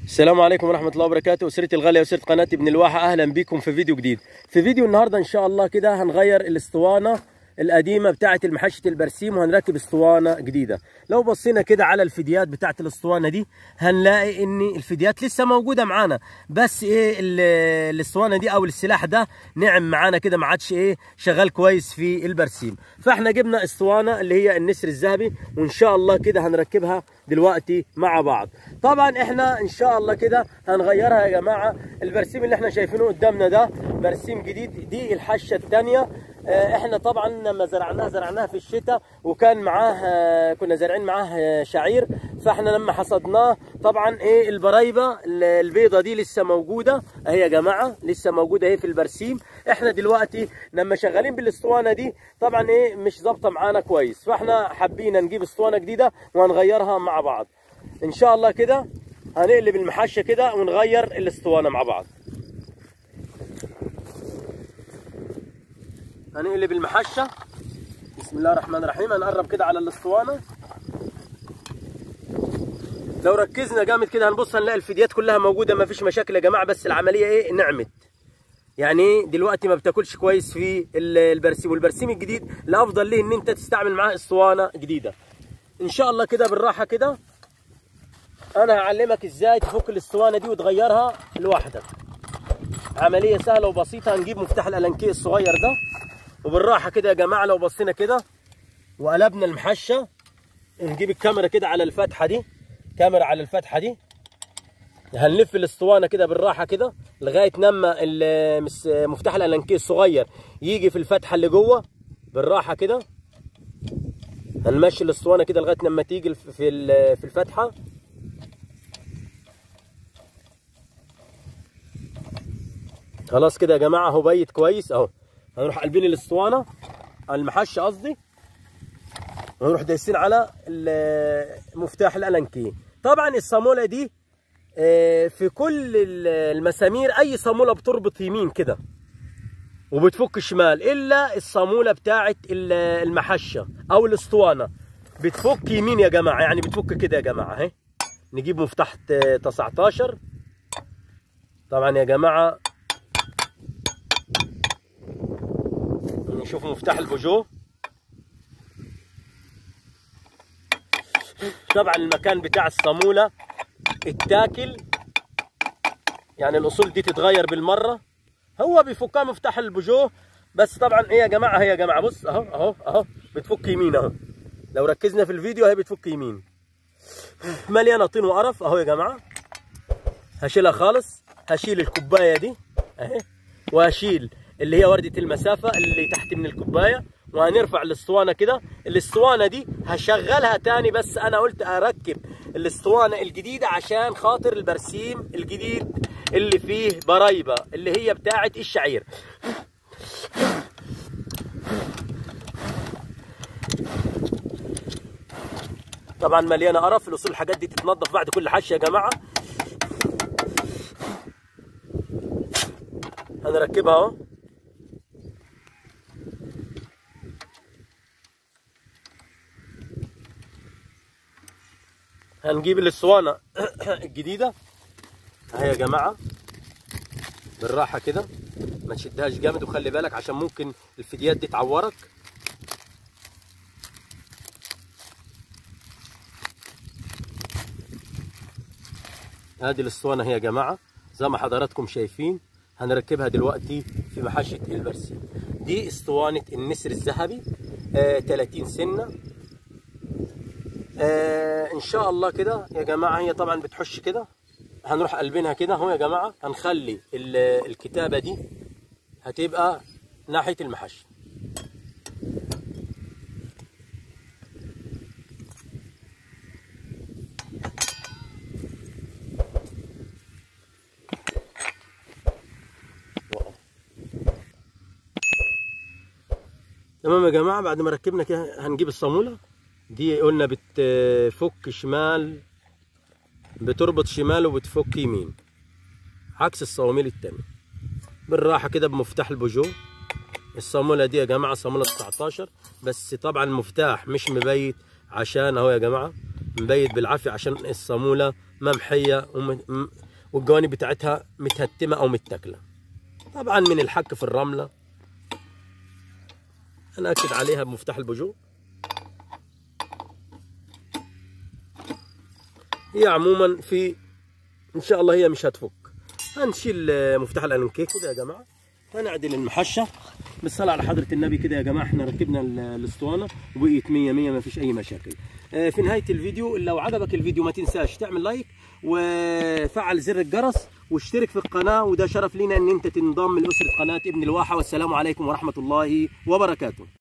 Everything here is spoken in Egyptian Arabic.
السلام عليكم ورحمة الله وبركاته أسرتي الغالية وأسرة قناة ابن الواحة أهلا بكم في فيديو جديد في فيديو النهاردة إن شاء الله كده هنغير الاسطوانة القديمة بتاعة المحشة البرسيم وهنركب اسطوانة جديدة لو بصينا كده على الفديات بتاعة الاسطوانة دي هنلاقي ان الفديات لسه موجودة معانا بس ايه ال- الاسطوانة دي او السلاح ده نعم معانا كده ما عادش ايه شغال كويس في البرسيم فاحنا جبنا اسطوانة اللي هي النسر الذهبي وان شاء الله كده هنركبها دلوقتي مع بعض طبعا احنا ان شاء الله كده هنغيرها يا جماعة البرسيم اللي احنا شايفينه قدامنا ده برسيم جديد دي الحشة الثانية آه، احنا طبعا لما زرعناها زرعناها في الشتاء وكان معاه آه، كنا زارعين معاه آه، شعير فاحنا لما حصدناه طبعا ايه البرايبه ال- البيضه دي لسه موجوده اهي يا جماعه لسه موجوده اهي في البرسيم احنا دلوقتي لما شغالين بالاسطوانه دي طبعا ايه مش ظابطه معانا كويس فاحنا حابين نجيب اسطوانه جديده وهنغيرها مع بعض ان شاء الله كده هنقلب المحشه كده ونغير الاسطوانه مع بعض هنقلب المحشه بسم الله الرحمن الرحيم هنقرب كده على الاسطوانه لو ركزنا جامد كده هنبص هنلاقي الفديات كلها موجوده ما فيش مشاكل يا جماعه بس العمليه ايه نعمت يعني ايه دلوقتي ما بتاكلش كويس في ال- البرسيم والبرسيم الجديد الافضل ليه ان انت تستعمل معاه اسطوانه جديده ان شاء الله كده بالراحه كده انا هعلمك ازاي تفك الاسطوانه دي وتغيرها لوحدك عمليه سهله وبسيطه هنجيب مفتاح الالانكيه الصغير ده وبالراحه كده يا جماعه لو بصينا كده وقلبنا المحشه نجيب الكاميرا كده على الفتحه دي كاميرا على الفتحه دي هنلف الاسطوانه كده بالراحه كده لغايه لما ال- مس- مفتاح الالانكيه الصغير يجي في الفتحه اللي جوه بالراحه كده هنمشي الاسطوانه كده لغايه لما تيجي الف- في ال- في الفتحه خلاص كده يا جماعه اهو بيت كويس اهو هنروح قلبين الاسطوانه المحشه قصدي ونروح دايسين على ال- مفتاح الالانكيه طبعا الصاموله دي آه، في كل ال- المسامير اي صاموله بتربط يمين كده وبتفك شمال الا الصاموله بتاعه ال- المحشه او الاسطوانه بتفك يمين يا جماعه يعني بتفك كده يا جماعه اهي نجيب مفتاح ت- 19 طبعا يا جماعه نشوف مفتاح البوجو طبعا المكان بتاع الصامولة اتاكل يعني الاصول دي تتغير بالمرة هو بيفكها مفتاح البوجو بس طبعا ايه يا جماعة هي يا جماعة بص اهو اهو اهو بتفك يمين اهو لو ركزنا في الفيديو هي بتفك يمين مليانة طين وقرف اهو يا جماعة هشيلها خالص هشيل الكوباية دي اهي وهشيل اللي هي وردة المسافة اللي تحت من الكوباية وهنرفع الاسطوانة كده الاسطوانة دي هشغلها تاني بس انا قلت اركب الاسطوانة الجديدة عشان خاطر البرسيم الجديد اللي فيه برايبة اللي هي بتاعة الشعير طبعا مليانة قرف الاصول الحاجات دي تتنظف بعد كل حشة يا جماعة هنركبها اهو هنجيب الاسطوانه الجديده اهي يا جماعه بالراحه كده ما تشدهاش جامد وخلي بالك عشان ممكن الفديات دي تعورك ادي الاسطوانه هي يا جماعه زي ما حضراتكم شايفين هنركبها دلوقتي في محشه البرسيم دي اسطوانه النسر الذهبي آه 30 سنه آه ان شاء الله كده يا جماعه هي طبعا بتحش كده هنروح قلبينها كده اهو يا جماعه هنخلي ال- الكتابه دي هتبقى ناحيه المحش تمام يا جماعه بعد ما ركبنا كده هنجيب الصاموله دي قلنا بتفك شمال بتربط شمال وبتفك يمين عكس الصواميل التانية بالراحة كده بمفتاح البوجو الصامولة دي يا جماعة صامولة 19 بس طبعا المفتاح مش مبيت عشان اهو يا جماعة مبيت بالعافية عشان الصامولة ممحيه وم- م- والجوانب بتاعتها متهتمه او متاكله طبعا من الحك في الرمله انا اكد عليها بمفتاح البوجو هي عموما في ان شاء الله هي مش هتفك هنشيل آه، مفتاح الانكيك كده يا جماعه هنعدل المحشه بالصلاه على حضره النبي كده يا جماعه احنا ركبنا ال- الاسطوانه وبقيت 100 100 ما فيش اي مشاكل آه، في نهايه الفيديو لو عجبك الفيديو ما تنساش تعمل لايك وفعل زر الجرس واشترك في القناه وده شرف لينا ان انت تنضم لاسره قناه ابن الواحه والسلام عليكم ورحمه الله وبركاته